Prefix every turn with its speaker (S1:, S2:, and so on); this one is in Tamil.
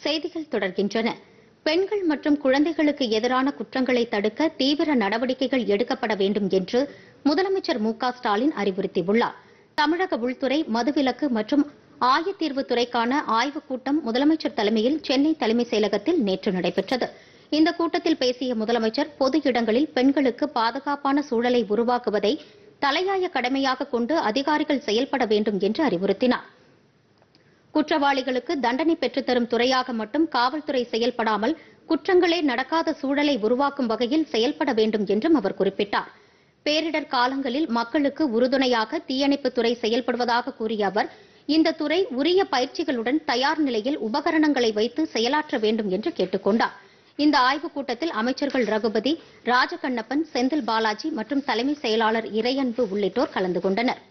S1: செய்திகள் தொடர்கின்றன பெண்கள் மற்றும் குழந்தைகளுக்கு எதிரான குற்றங்களை தடுக்க தீவிர நடவடிக்கைகள் எடுக்கப்பட வேண்டும் என்று முதலமைச்சர் மு க ஸ்டாலின் அறிவுறுத்தியுள்ளார் தமிழக உள்துறை மதுவிலக்கு மற்றும் ஆயத்தீர்வுத் துறைக்கான ஆய்வுக் கூட்டம் முதலமைச்சர் தலைமையில் சென்னை தலைமைச் செயலகத்தில் நேற்று நடைபெற்றது இந்த கூட்டத்தில் பேசிய முதலமைச்சர் பொது இடங்களில் பெண்களுக்கு பாதுகாப்பான சூழலை உருவாக்குவதை தலையாய கடமையாக கொண்டு அதிகாரிகள் செயல்பட வேண்டும் என்று அறிவுறுத்தினார் குற்றவாளிகளுக்கு தண்டனை பெற்றுத்தரும் துறையாக மட்டும் காவல்துறை செயல்படாமல் குற்றங்களே நடக்காத சூழலை உருவாக்கும் வகையில் செயல்பட வேண்டும் என்றும் அவர் குறிப்பிட்டார் பேரிடர் காலங்களில் மக்களுக்கு உறுதுணையாக தீயணைப்புத் துறை செயல்படுவதாக கூறிய அவர் இந்த துறை உரிய பயிற்சிகளுடன் தயார் நிலையில் உபகரணங்களை வைத்து செயலாற்ற வேண்டும் என்று கேட்டுக் கொண்டார் இந்த ஆய்வுக் கூட்டத்தில் அமைச்சர்கள் ரகுபதி ராஜகண்ணப்பன் செந்தில் பாலாஜி மற்றும் தலைமை செயலாளர் இறையன்பு உள்ளிட்டோர் கலந்து கொண்டனர்